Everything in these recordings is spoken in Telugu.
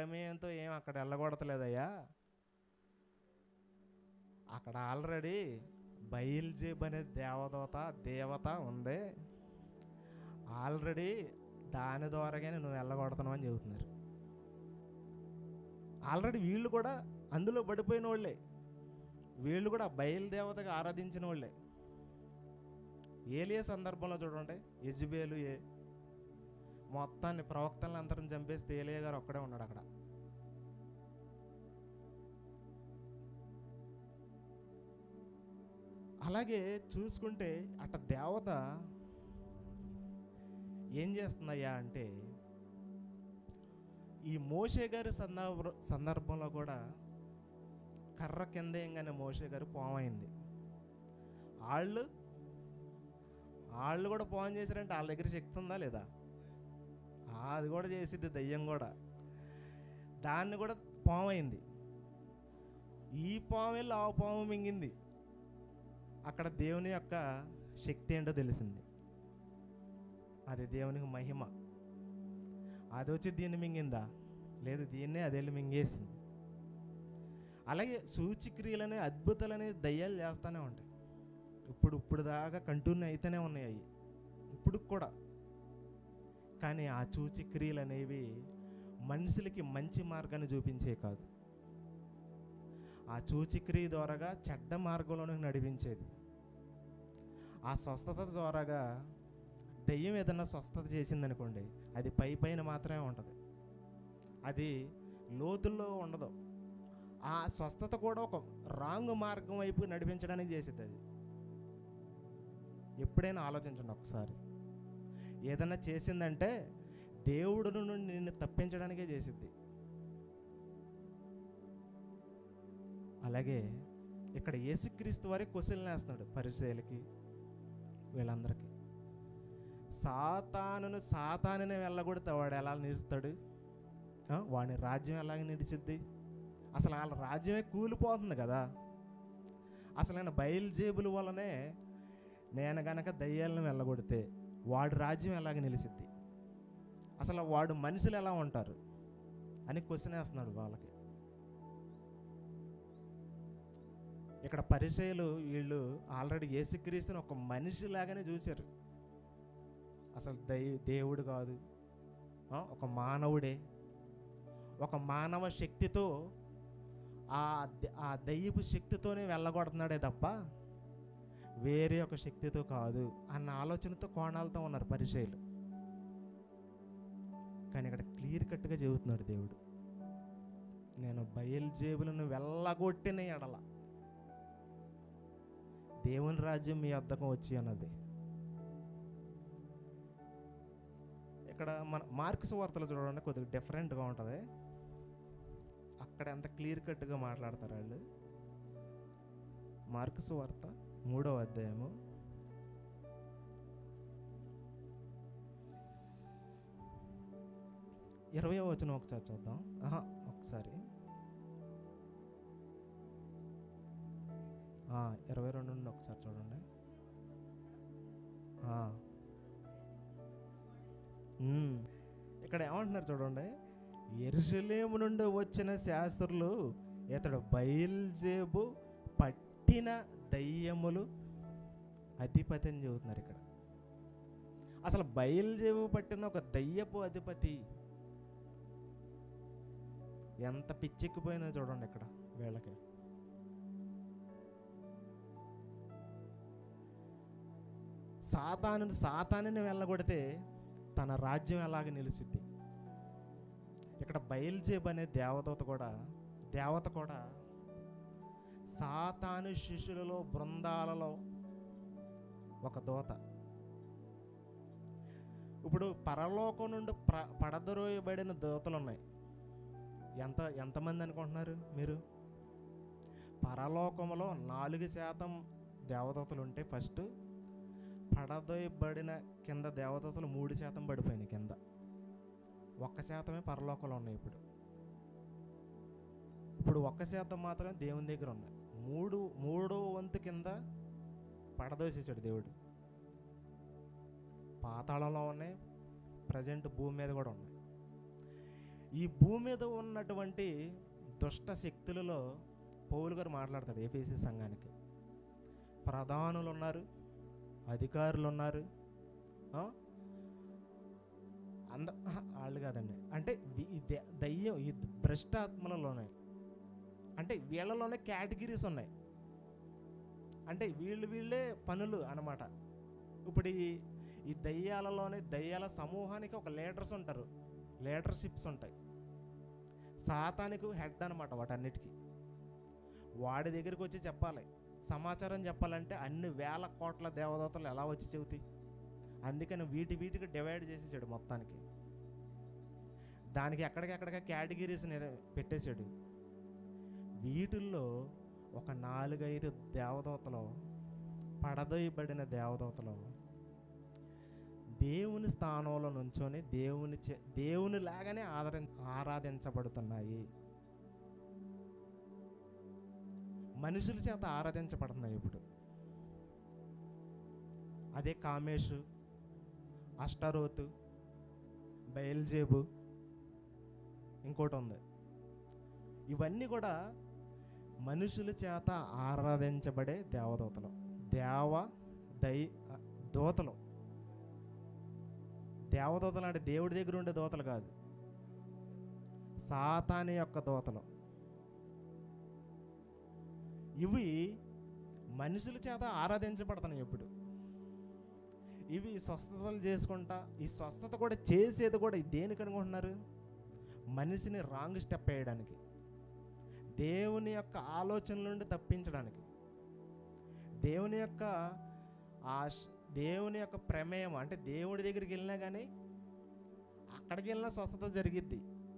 ప్రమేయంతో ఏం అక్కడ వెళ్ళగొడతలేదయ్యా అక్కడ ఆల్రెడీ బయల్జేబ్ అనే దేవదోత దేవత ఉంది ఆల్రెడీ దాని ద్వారాగానే నువ్వు వెళ్ళగొడుతున్నావు అని చెబుతున్నారు ఆల్రెడీ వీళ్ళు కూడా అందులో పడిపోయిన వాళ్ళే వీళ్ళు కూడా బయలుదేవతగా ఆరాధించిన వాళ్ళే ఏలియా సందర్భంలో చూడండి యజ్బేలు ఏ మొత్తాన్ని ప్రవక్తలను అందరం చంపేస్తే ఏలియా గారు ఒక్కడే ఉన్నాడు అక్కడ అలాగే చూసుకుంటే అట్ట దేవత ఏం చేస్తుందయ్యా అంటే ఈ మోషే గారి సందర్భ సందర్భంలో కూడా కర్ర కింద ఏంగానే మోషే గారు పోమైంది వాళ్ళు వాళ్ళు కూడా పోన్ చేశారంటే వాళ్ళ దగ్గర శక్తి ఉందా లేదా ఆ, అది కూడా చేసిద్ది దయ్యం కూడా దాన్ని కూడా పామైంది ఈ పాము వెళ్ళి ఆ పాము మింగింది అక్కడ దేవుని యొక్క శక్తి ఏంటో తెలిసింది అది దేవునికి మహిమ అది వచ్చి దీన్ని మింగిందా లేదు దీన్నే అది వెళ్ళి మింగేసింది అలాగే సూచిక్రియలని అద్భుతాలని దయ్యాలు చేస్తూనే ఉంటాయి ఇప్పుడు ఇప్పుడు దాకా కంటిన్యూ అయితేనే ఉన్నాయి అవి ఇప్పుడు కూడా కానీ ఆ సూచిక్రియలు అనేవి మనుషులకి మంచి మార్గాన్ని చూపించే కాదు ఆ సూచిక్రియ ద్వారాగా చెడ్డ మార్గంలోనికి నడిపించేది ఆ స్వస్థత ద్వారాగా దెయ్యం ఏదన్నా స్వస్థత చేసిందనుకోండి అది పై పైన మాత్రమే ఉంటుంది అది లోతుల్లో ఉండదు ఆ స్వస్థత కూడా ఒక రాంగ్ మార్గం వైపు నడిపించడానికి చేసేది అది ఎప్పుడైనా ఆలోచించండి ఒకసారి ఏదన్నా చేసిందంటే దేవుడు నుండి నిన్ను తప్పించడానికే చేసిద్ది అలాగే ఇక్కడ యేసుక్రీస్తు వారి క్వశ్చన్లు వేస్తున్నాడు పరిచయలకి వీళ్ళందరికీ సాతానును సాతానుని వెళ్ళగొడితే వాడు ఎలా నిలుస్తాడు ఆ, వాడి రాజ్యం ఎలాగ నిలిచిద్ది అసలు వాళ్ళ రాజ్యమే కూలిపోతుంది కదా అసలు ఆయన బయలుజేబుల వల్లనే నేను గనక దయ్యాలను వెళ్ళగొడితే వాడి రాజ్యం ఎలాగ నిలిచిద్ది అసలు వాడు మనుషులు ఎలా ఉంటారు అని క్వశ్చన్ వేస్తున్నాడు వాళ్ళకి ఇక్కడ పరిచయలు వీళ్ళు ఆల్రెడీ యేసుక్రీస్తుని ఒక మనిషిలాగానే చూశారు అసలు దై దేవుడు కాదు ఆ, ఒక మానవుడే ఒక మానవ శక్తితో ఆ ద- ఆ దయ్యపు శక్తితోనే వెళ్ళగొడుతున్నాడే తప్ప వేరే ఒక శక్తితో కాదు అన్న ఆలోచనతో కోణాలతో ఉన్నారు పరిచయలు కానీ ఇక్కడ క్లియర్ కట్గా చెబుతున్నాడు దేవుడు నేను బయలుజేబులను వెళ్ళగొట్టిన ఎడల దేవుని రాజ్యం మీ అద్దకం వచ్చి అన్నది ఇక్కడ మన మార్క్స్ వార్తలు చూడండి కొద్దిగా డిఫరెంట్గా ఉంటుంది అక్కడ ఎంత క్లియర్ కట్గా మాట్లాడతారు వాళ్ళు మార్క్స్ వార్త మూడవ అధ్యాయము ఇరవై వచనం ఒకసారి చూద్దాం ఆహా ఒకసారి ఆ, ఇరవై రెండు నుండి ఒకసారి చూడండి ఆ. ఉమ్. ఇక్కడ ఏమంటున్నారు చూడండి ఎరుసలేము నుండి వచ్చిన శాస్త్రులు ఇతడు బయల్జేబు పట్టిన దయ్యములు అధిపతి అని చెబుతున్నారు ఇక్కడ అసలు బయలుజేబు పట్టిన ఒక దయ్యపు అధిపతి ఎంత పిచ్చెక్కిపోయిందో చూడండి ఇక్కడ వీళ్ళకి సాతాను సాతానుని వెళ్ళగొడితే తన రాజ్యం ఎలాగ నిలుచుద్ది ఇక్కడ బయల్జేబ్ అనే దేవదూత కూడా దేవత కూడా సాతాను శిష్యులలో బృందాలలో ఒక దూత ఇప్పుడు పరలోకం నుండి ప్ర పడదరోయబడిన దూతలు ఉన్నాయి ఎంత ఎంతమంది అనుకుంటున్నారు మీరు పరలోకములో నాలుగు శాతం దేవదూతలు ఉంటే ఫస్ట్ పడదోయబడిన కింద దేవదూతలు మూడు శాతం పడిపోయినాయి కింద ఒక్క శాతమే పరలోకంలో ఉన్నాయి ఇప్పుడు ఇప్పుడు ఒక్క శాతం మాత్రమే దేవుని దగ్గర ఉన్నాయి మూడు మూడో వంతు కింద పడదోసేసాడు దేవుడు పాతాళంలో ఉన్నాయి ప్రజెంట్ భూమి మీద కూడా ఉన్నాయి ఈ భూమి మీద ఉన్నటువంటి దుష్ట శక్తులలో పౌలు గారు మాట్లాడతాడు ఏపీసీ సంఘానికి ప్రధానులు ఉన్నారు అధికారులు ఉన్నారు ఆ? అంద ఆహా, వాళ్ళు కాదండి అంటే వి- ఈ ద- దయ్యం ఈ భ్రష్టాత్మలలోనే అంటే వీళ్ళలోనే కేటగిరీస్ ఉన్నాయి అంటే వీళ్ళు వీళ్ళే పనులు అన్నమాట ఇప్పుడు ఈ ఈ దయ్యాలలోనే దయ్యాల సమూహానికి ఒక లీడర్స్ ఉంటారు లీడర్షిప్స్ ఉంటాయి సాతానికి హెడ్ అనమాట వాటన్నిటికీ వాడి దగ్గరికి వచ్చి చెప్పాలి సమాచారం చెప్పాలంటే అన్ని వేల కోట్ల దేవదూతలు ఎలా వచ్చి చెబుతాయి అందుకని వీటి వీటికి డివైడ్ చేసేసాడు మొత్తానికి దానికి ఎక్కడికెక్కడికి కేటగిరీస్ పెట్టేశాడు వీటిల్లో ఒక నాలుగైదు దేవదూతలు పడదోయబడిన దేవదూతలు దేవుని స్థానంలో నుంచొని దేవుని చే దేవుని లాగానే ఆదరి ఆరాధించబడుతున్నాయి మనుషుల చేత ఆరాధించబడుతున్నాయి ఇప్పుడు అదే కామేషు అష్టరోతు బయల్జేబు ఇంకోటి ఉంది ఇవన్నీ కూడా మనుషుల చేత ఆరాధించబడే దేవదూతలు దేవ దై దూతలు దేవదూతలు అంటే దేవుడి దగ్గర ఉండే దూతలు కాదు సాతాని యొక్క దూతలు ఇవి మనుషుల చేత ఆరాధించబడుతున్నాయి ఇప్పుడు ఇవి స్వస్థతలు చేసుకుంటా ఈ స్వస్థత కూడా చేసేది కూడా దేనికి అనుకుంటున్నారు మనిషిని రాంగ్ స్టెప్ వేయడానికి దేవుని యొక్క ఆలోచన నుండి తప్పించడానికి దేవుని యొక్క ఆ శ్- దేవుని యొక్క ప్రమేయం అంటే దేవుడి దగ్గరికి వెళ్ళినా కానీ అక్కడికి వెళ్ళినా స్వస్థత జరిగిద్ది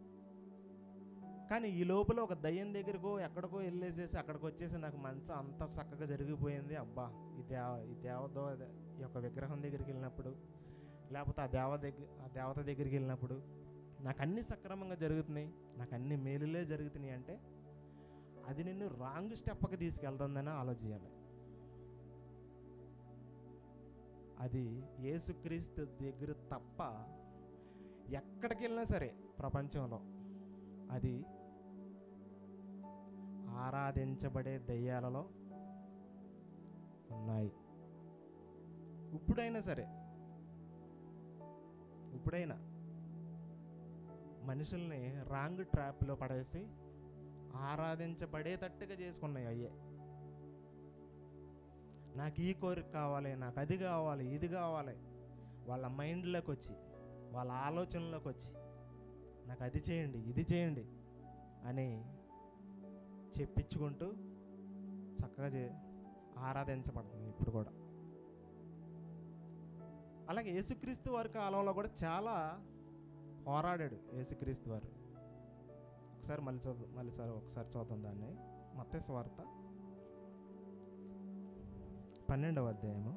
కానీ ఈ లోపల ఒక దయ్యం దగ్గరకో ఎక్కడికో వెళ్ళేసేసి అక్కడికి వచ్చేసి నాకు మంచం అంత చక్కగా జరిగిపోయింది అబ్బా ఈ దేవ ఈ దేవదో ఈ యొక్క విగ్రహం దగ్గరికి వెళ్ళినప్పుడు లేకపోతే ఆ దేవ దగ్గర ఆ దేవత దగ్గరికి వెళ్ళినప్పుడు నాకు అన్ని సక్రమంగా జరుగుతున్నాయి నాకు అన్ని మేలులే జరుగుతున్నాయి అంటే అది నిన్ను రాంగ్ స్టెప్కి తీసుకెళ్తుందని ఆలోచించాలి అది యేసుక్రీస్తు దగ్గర తప్ప ఎక్కడికి వెళ్ళినా సరే ప్రపంచంలో అది ఆరాధించబడే దయ్యాలలో ఉన్నాయి ఇప్పుడైనా సరే ఇప్పుడైనా మనుషుల్ని రాంగ్ ట్రాప్లో పడేసి ఆరాధించబడేటట్టుగా చేసుకున్నాయి అయ్యే నాకు ఈ కోరిక కావాలి నాకు అది కావాలి ఇది కావాలి వాళ్ళ మైండ్లోకి వచ్చి వాళ్ళ ఆలోచనలోకి వచ్చి నాకు అది చేయండి ఇది చేయండి అని చెప్పించుకుంటూ చక్కగా చే ఆరాధించబడుతుంది ఇప్పుడు కూడా అలాగే యేసుక్రీస్తు వారి కాలంలో కూడా చాలా పోరాడాడు యేసుక్రీస్తు వారు ఒకసారి మళ్ళీ చదువు మళ్ళీ సార్ ఒకసారి చూద్దాం దాన్ని మత్తే స్వార్త పన్నెండవ అధ్యాయము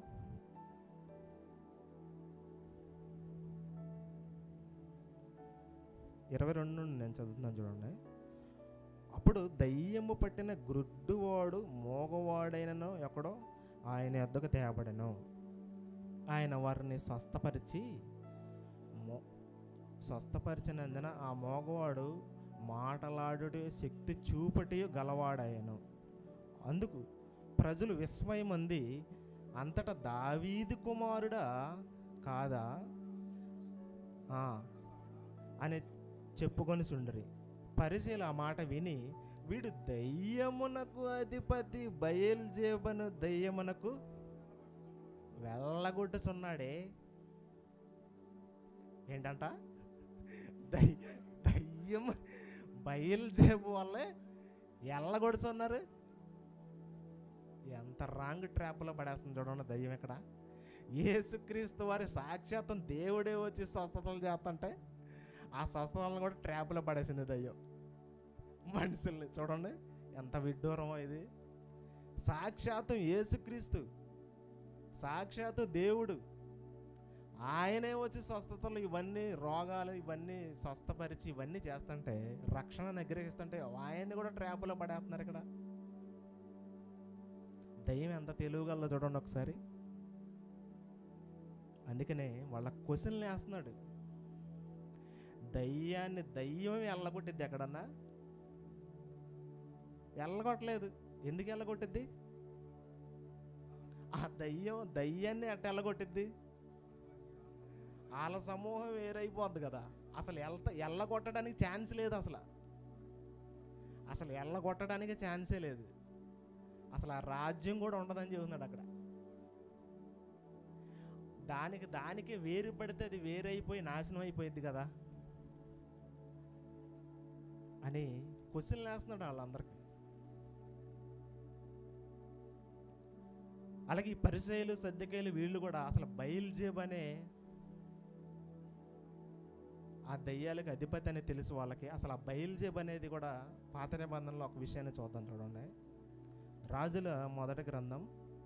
ఇరవై రెండు నుండి నేను చదువుతున్నాను చూడండి అప్పుడు దయ్యము పట్టిన గ్రుడ్డువాడు మోగవాడైనను ఎక్కడో ఆయన ఎద్దకు తేబడెను ఆయన వారిని స్వస్థపరిచి మో స్వస్థపరిచినందున ఆ మోగవాడు మాటలాడుట శక్తి చూపటి గలవాడాయను అందుకు ప్రజలు విస్మయమంది అంతటా దావీదు కుమారుడా కాదా ఆ, అని చెప్పుకొని సుండరి పరిశీల ఆ మాట విని వీడు దయ్యమునకు అధిపతి బయల్జేబను దయ్యమునకు వెళ్ళగొట్టుచున్నాడే ఏంటంట దయ్య దయ్యం బయలుజేబు వల్లే ఎల్లగొడుచున్నారు ఎంత రాంగ్ ట్రాప్లో పడేస్తుంది చూడండి దయ్యం ఇక్కడ యేసుక్రీస్తు వారి సాక్షాత్తం దేవుడే వచ్చి స్వస్థతలు చేస్తుంటే ఆ స్వస్థతలను కూడా ట్రాప్లో పడేసింది దయ్యం మనుషుల్ని చూడండి ఎంత విడ్డూరమో ఇది సాక్షాత్తం యేసుక్రీస్తు సాక్షాత్తు దేవుడు ఆయనే వచ్చి స్వస్థతలు ఇవన్నీ రోగాలు ఇవన్నీ స్వస్థపరిచి ఇవన్నీ చేస్తుంటే రక్షణ నిగ్రహిస్తుంటే ఆయన్ని కూడా ట్రాప్లో పడేస్తున్నారు ఇక్కడ దయ్యం ఎంత తెలివిగలదో చూడండి ఒకసారి అందుకనే వాళ్ళ క్వశ్చన్లు వేస్తున్నాడు దయ్యాన్ని దయ్యం ఎల్లగొట్టిద్ది ఎక్కడన్నా ఎల్లగొట్టలేదు ఎందుకు ఎల్లగొట్టిద్ది ఆ దయ్యం దయ్యాన్ని అట్ట ఎల్లగొట్టిద్ది వాళ్ళ సమూహం వేరైపోద్ది కదా అసలు ఎల్త ఎల్లగొట్టడానికి ఛాన్స్ లేదు అసలు అసలు ఎల్లగొట్టడానికి ఛాన్సే లేదు అసలు ఆ రాజ్యం కూడా ఉండదని చెబుతున్నాడు అక్కడ దానికి దానికి వేరు పడితే అది వేరైపోయి నాశనం అయిపోయింది కదా అని క్వశ్చన్ వేస్తున్నాడు వాళ్ళందరికీ అలాగే ఈ పరిచయలు సర్దికాయలు వీళ్ళు కూడా అసలు బయలుజేబు అనే ఆ దయ్యాలకు అధిపతి అని తెలుసు వాళ్ళకి అసలు ఆ బయలుజేబు అనేది కూడా పాత నిబంధనలో ఒక విషయాన్ని చూద్దాం చూడండి రాజుల మొదటి గ్రంథం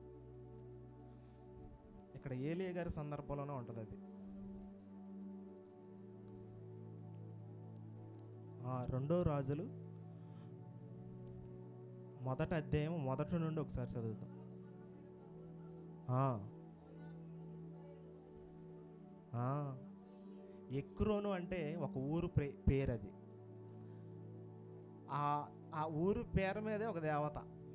ఇక్కడ ఏలియ గారి సందర్భంలోనే ఉంటుంది అది ఆ రెండో రాజులు మొదటి అధ్యాయం మొదటి నుండి ఒకసారి చదువుతాం ఆ. ఆ. ఎక్రోను అంటే ఒక ఊరు ప్రే- పేరు అది ఆ ఆ ఊరు పేరు మీదే ఒక దేవత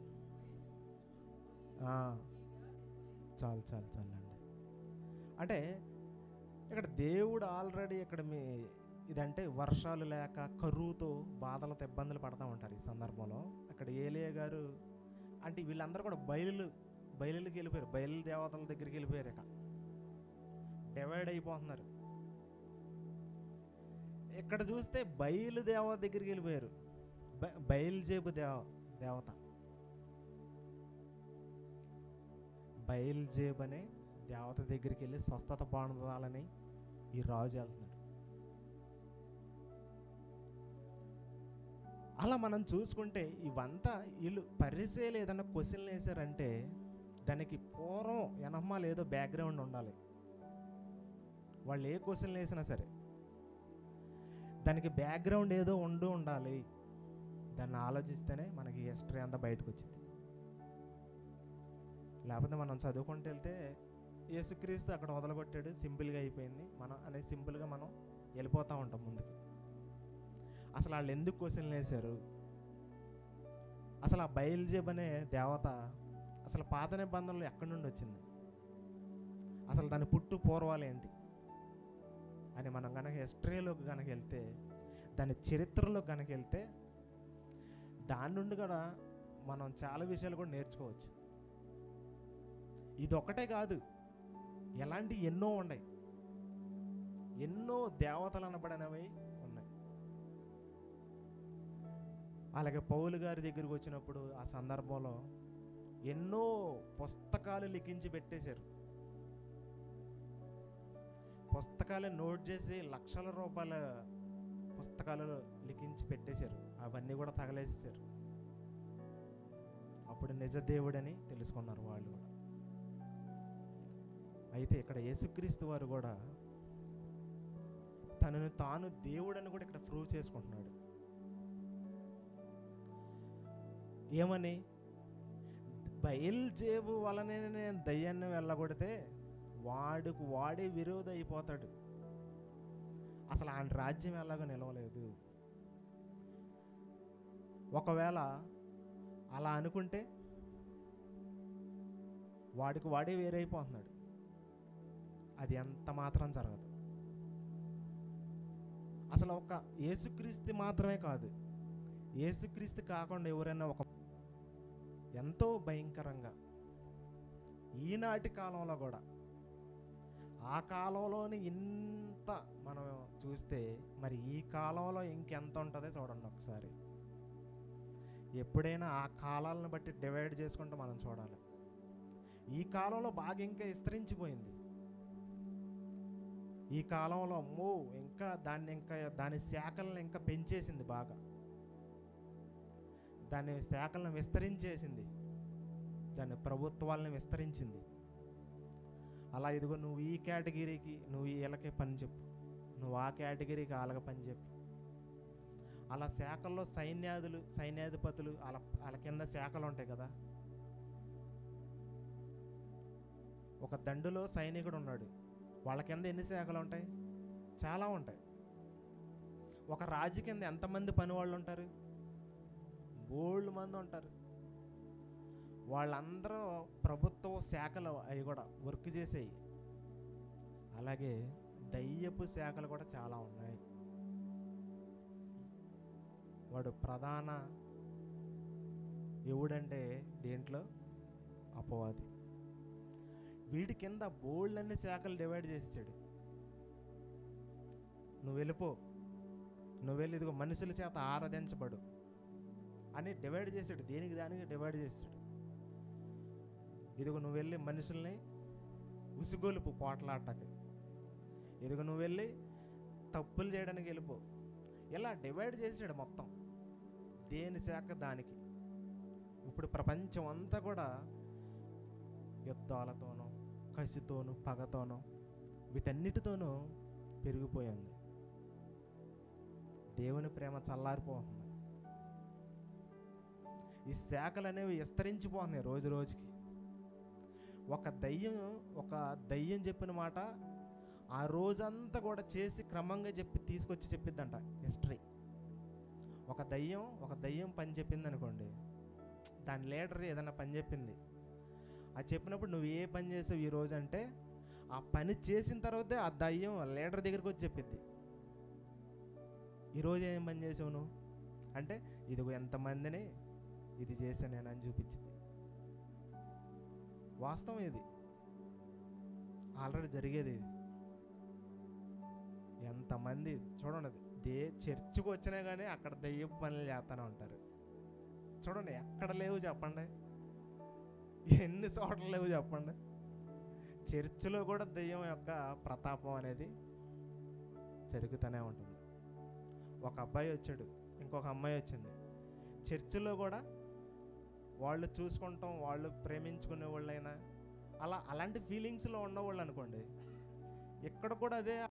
ఆ. చాలు చాలు చాలు అండి అంటే ఇక్కడ దేవుడు ఆల్రెడీ ఇక్కడ మీ ఇదంటే వర్షాలు లేక కరువుతో బాధలతో ఇబ్బందులు పడతా ఉంటారు ఈ సందర్భంలో అక్కడ ఏలియా గారు అంటే వీళ్ళందరూ కూడా బయలు బయలుకి వెళ్ళిపోయారు బయలు దేవతల దగ్గరికి వెళ్ళిపోయారు ఇక డివైడ్ అయిపోతున్నారు ఇక్కడ చూస్తే బయలు దేవత దగ్గరికి వెళ్ళిపోయారు బ- బయలుజేబు దేవ దేవత బయలుజేబు అనే దేవత దగ్గరికి వెళ్ళి స్వస్థత పొందాలని ఈ రాజు వెళ్తున్నాడు అలా మనం చూసుకుంటే ఇవంతా వీళ్ళు పరిసేలు ఏదైనా క్వశ్చన్లు వేసారంటే దానికి పూర్వం ఎనమ్మ లేదో బ్యాక్గ్రౌండ్ ఉండాలి వాళ్ళు ఏ క్వశ్చన్లు వేసినా సరే దానికి బ్యాక్గ్రౌండ్ ఏదో ఉండి ఉండాలి దాన్ని ఆలోచిస్తేనే మనకి హిస్టరీ అంతా బయటకు వచ్చింది లేకపోతే మనం చదువుకుంటూ వెళ్తే యేసుక్రీస్తు అక్కడ వదలగొట్టాడు సింపుల్గా అయిపోయింది మనం అనేది సింపుల్గా మనం వెళ్ళిపోతూ ఉంటాం ముందుకి అసలు వాళ్ళు ఎందుకు క్వశ్చన్లు వేశారు అసలు ఆ బయలుజేబ్ అనే దేవత అసలు పాత నిబంధనలు ఎక్కడి నుండి వచ్చింది అసలు దాని పుట్టు పూర్వాలు ఏంటి అని మనం కనుక హిస్టరీలోకి కనుక వెళ్తే దాని చరిత్రలోకి కనుక వెళ్తే దాని నుండి కూడా మనం చాలా విషయాలు కూడా నేర్చుకోవచ్చు ఇది ఒకటే కాదు ఎలాంటి ఎన్నో ఉన్నాయి ఎన్నో దేవతలు అనబడినవి ఉన్నాయి అలాగే పౌలు గారి దగ్గరికి వచ్చినప్పుడు ఆ సందర్భంలో ఎన్నో పుస్తకాలు లిఖించి పెట్టేశారు పుస్తకాలు నోట్ చేసి లక్షల రూపాయల పుస్తకాలు లిఖించి పెట్టేశారు అవన్నీ కూడా తగలేసేసారు అప్పుడు నిజ దేవుడని తెలుసుకున్నారు వాళ్ళు కూడా అయితే ఇక్కడ యేసుక్రీస్తు వారు కూడా తనను తాను దేవుడని కూడా ఇక్కడ ప్రూవ్ చేసుకుంటున్నాడు ఏమని బయల్జేబు వలనే నేను దయ్యాన్ని వెళ్ళగొడితే వాడుకు వాడే విరోధి అయిపోతాడు అసలు ఆయన రాజ్యం ఎలాగో నిలవలేదు ఒకవేళ అలా అనుకుంటే వాడికి వాడే వేరైపోతున్నాడు అది ఎంత మాత్రం జరగదు అసలు ఒక యేసుక్రీస్తు మాత్రమే కాదు యేసుక్రీస్తు కాకుండా ఎవరైనా ఒక ఎంతో భయంకరంగా ఈనాటి కాలంలో కూడా ఆ కాలంలోని ఇంత మనం చూస్తే మరి ఈ కాలంలో ఇంకెంత ఉంటుందో చూడండి ఒకసారి ఎప్పుడైనా ఆ కాలాలను బట్టి డివైడ్ చేసుకుంటూ మనం చూడాలి ఈ కాలంలో బాగా ఇంకా విస్తరించిపోయింది ఈ కాలంలో అమ్మో ఇంకా దాన్ని ఇంకా దాని శాఖలను ఇంకా పెంచేసింది బాగా దాని శాఖలను విస్తరించేసింది దాని ప్రభుత్వాలను విస్తరించింది అలా ఇదిగో నువ్వు ఈ కేటగిరీకి నువ్వు వీళ్ళకి పని చెప్పు నువ్వు ఆ కేటగిరీకి వాళ్ళకి పని చెప్పు అలా శాఖల్లో సైన్యాదులు సైన్యాధిపతులు వాళ్ళ వాళ్ళ కింద శాఖలు ఉంటాయి కదా ఒక దండులో సైనికుడు ఉన్నాడు వాళ్ళ కింద ఎన్ని శాఖలు ఉంటాయి చాలా ఉంటాయి ఒక రాజు కింద ఎంతమంది పని వాళ్ళు ఉంటారు బోల్డ్ మంది ఉంటారు వాళ్ళందరూ ప్రభుత్వ శాఖలు అవి కూడా వర్క్ చేసేవి అలాగే దయ్యపు శాఖలు కూడా చాలా ఉన్నాయి వాడు ప్రధాన ఎవడంటే దేంట్లో అపవాది వీడి కింద బోల్డ్ అన్ని శాఖలు డివైడ్ చేసేసాడు నువ్వు వెళ్ళిపో నువ్వు వెళ్ళి ఇదిగో మనుషుల చేత ఆరాధించబడు అని డివైడ్ చేశాడు దేనికి దానికి డివైడ్ చేశాడు ఇదిగో నువ్వు వెళ్ళి మనుషుల్ని ఉసిగొలుపు పోట్లాడటానికి ఇదిగో నువ్వు వెళ్ళి తప్పులు చేయడానికి వెళ్ళిపో ఇలా డివైడ్ చేసాడు మొత్తం దేని శాఖ దానికి ఇప్పుడు ప్రపంచం అంతా కూడా యుద్ధాలతోనూ కసితోనూ పగతోనూ వీటన్నిటితోనూ పెరిగిపోయింది దేవుని ప్రేమ చల్లారిపోతుంది ఈ శాఖలు అనేవి విస్తరించిపోతున్నాయి రోజు రోజుకి ఒక దయ్యం ఒక దయ్యం చెప్పిన మాట ఆ రోజంతా కూడా చేసి క్రమంగా చెప్పి తీసుకొచ్చి చెప్పిద్దంట హిస్టరీ ఒక దయ్యం ఒక దయ్యం పని చెప్పింది అనుకోండి దాని లీడర్ ఏదైనా పని చెప్పింది అది చెప్పినప్పుడు నువ్వు ఏ పని చేసావు ఈ రోజు అంటే ఆ పని చేసిన తర్వాతే ఆ దయ్యం లీడర్ దగ్గరికి వచ్చి చెప్పిద్ది ఈరోజు ఏం పని చేసావు నువ్వు అంటే ఇదిగో ఎంతమందిని ఇది చేశాను నేను అని చూపించింది వాస్తవం ఇది ఆల్రెడీ జరిగేది ఇది ఎంతమంది చూడండి అది దే చర్చికి వచ్చినా కానీ అక్కడ దెయ్యపు పనులు చేస్తూనే ఉంటారు చూడండి ఎక్కడ లేవు చెప్పండి ఎన్ని చోట్ల లేవు చెప్పండి చర్చిలో కూడా దెయ్యం యొక్క ప్రతాపం అనేది జరుగుతూనే ఉంటుంది ఒక అబ్బాయి వచ్చాడు ఇంకొక అమ్మాయి వచ్చింది చర్చిలో కూడా వాళ్ళు చూసుకుంటాం వాళ్ళు ప్రేమించుకునే వాళ్ళైనా అలా అలాంటి ఫీలింగ్స్లో ఉన్నవాళ్ళు అనుకోండి ఇక్కడ కూడా అదే